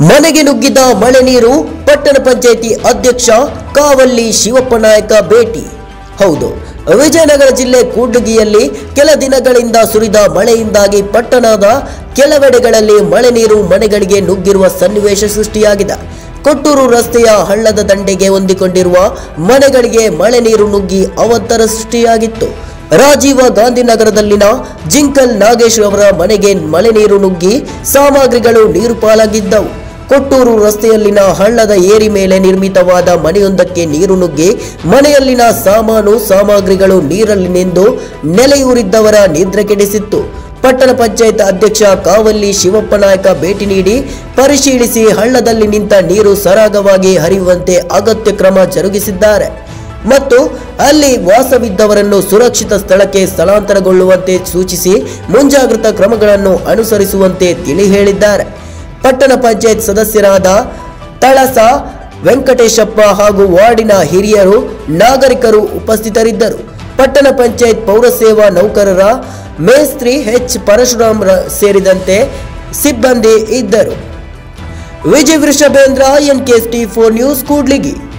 ಮನೆಗೆ ನುಗ್ಗಿದ ಮಳೆ ನೀರು ಪಟ್ಟಣ ಪಂಚಾಯಿತಿ ಅಧ್ಯಕ್ಷ ಕಾವಲ್ಲಿ ಶಿವಪ್ಪ ನಾಯಕ ಭೇಟಿ ಹೌದು ವಿಜಯನಗರ ಜಿಲ್ಲೆ ಕೂಡ್ಲಿಗಿಯಲ್ಲಿ ಕೆಲ ದಿನಗಳಿಂದ ಸುರಿದ ಮಳೆಯಿಂದಾಗಿ ಪಟ್ಟಣದ ಕೆಲವೆಡೆಗಳಲ್ಲಿ ಮಳೆ ನೀರು ಮನೆಗಳಿಗೆ ನುಗ್ಗಿರುವ ಸನ್ನಿವೇಶ ಸೃಷ್ಟಿಯಾಗಿದೆ ಕೊಟ್ಟೂರು ರಸ್ತೆಯ ಹಳ್ಳದ ದಂಡೆಗೆ ಹೊಂದಿಕೊಂಡಿರುವ ಮನೆಗಳಿಗೆ ಮಳೆ ನೀರು ನುಗ್ಗಿ ಅವಾಂತರ ಸೃಷ್ಟಿಯಾಗಿತ್ತು ರಾಜೀವ ಗಾಂಧಿನಗರದಲ್ಲಿನ ಜಿಂಕಲ್ ನಾಗೇಶ್ ಅವರ ಮನೆಗೆ ಮಳೆ ನೀರು ನುಗ್ಗಿ ಸಾಮಗ್ರಿಗಳು ನೀರು ಪಾಲಾಗಿದ್ದವು ಕೊಟ್ಟೂರು ರಸ್ತೆಯಲ್ಲಿನ ಹಳ್ಳದ ಏರಿ ಮೇಲೆ ನಿರ್ಮಿತವಾದ ಮನೆಯೊಂದಕ್ಕೆ ನೀರು ನುಗ್ಗಿ ಮನೆಯಲ್ಲಿನ ಸಾಮಾನು ಸಾಮಗ್ರಿಗಳು ನೀರಲ್ಲಿ ನಿಂದು ನೆಲೆಯೂರಿದ್ದವರ ನಿದ್ರೆ ಕೆಡಿಸಿತ್ತು ಪಟ್ಟಣ ಪಂಚಾಯತ್ ಅಧ್ಯಕ್ಷ ಕಾವಲ್ಲಿ ಶಿವಪ್ಪ ನಾಯಕ ಭೇಟಿ ನೀಡಿ ಪರಿಶೀಲಿಸಿ ಹಳ್ಳದಲ್ಲಿ ನಿಂತ ನೀರು ಸರಾಗವಾಗಿ ಹರಿಯುವಂತೆ ಅಗತ್ಯ ಕ್ರಮ ಜರುಗಿಸಿದ್ದಾರೆ ಮತ್ತು ಅಲ್ಲಿ ವಾಸವಿದ್ದವರನ್ನು ಸುರಕ್ಷಿತ ಸ್ಥಳಕ್ಕೆ ಸ್ಥಳಾಂತರಗೊಳ್ಳುವಂತೆ ಸೂಚಿಸಿ ಮುಂಜಾಗ್ರತಾ ಕ್ರಮಗಳನ್ನು ಅನುಸರಿಸುವಂತೆ ತಿಳಿ ಹೇಳಿದ್ದಾರೆ ಪಟ್ಟಣ ಪಂಚಾಯತ್ ಸದಸ್ಯರಾದ ತಳಸ ವೆಂಕಟೇಶಪ್ಪ ಹಾಗೂ ವಾರ್ಡಿನ ಹಿರಿಯರು ನಾಗರಿಕರು ಉಪಸ್ಥಿತರಿದ್ದರು ಪಟ್ಟಣ ಪಂಚಾಯತ್ ಪೌರಸೇವಾ ನೌಕರರ ಮೇಸ್ತ್ರಿ ಎಚ್ ಪರಶುರಾಮ್ ರ- ಸೇರಿದಂತೆ ಸಿಬ್ಬಂದಿ ಇದ್ದರು Vijay Vrishabhendra N K T four news Kudligi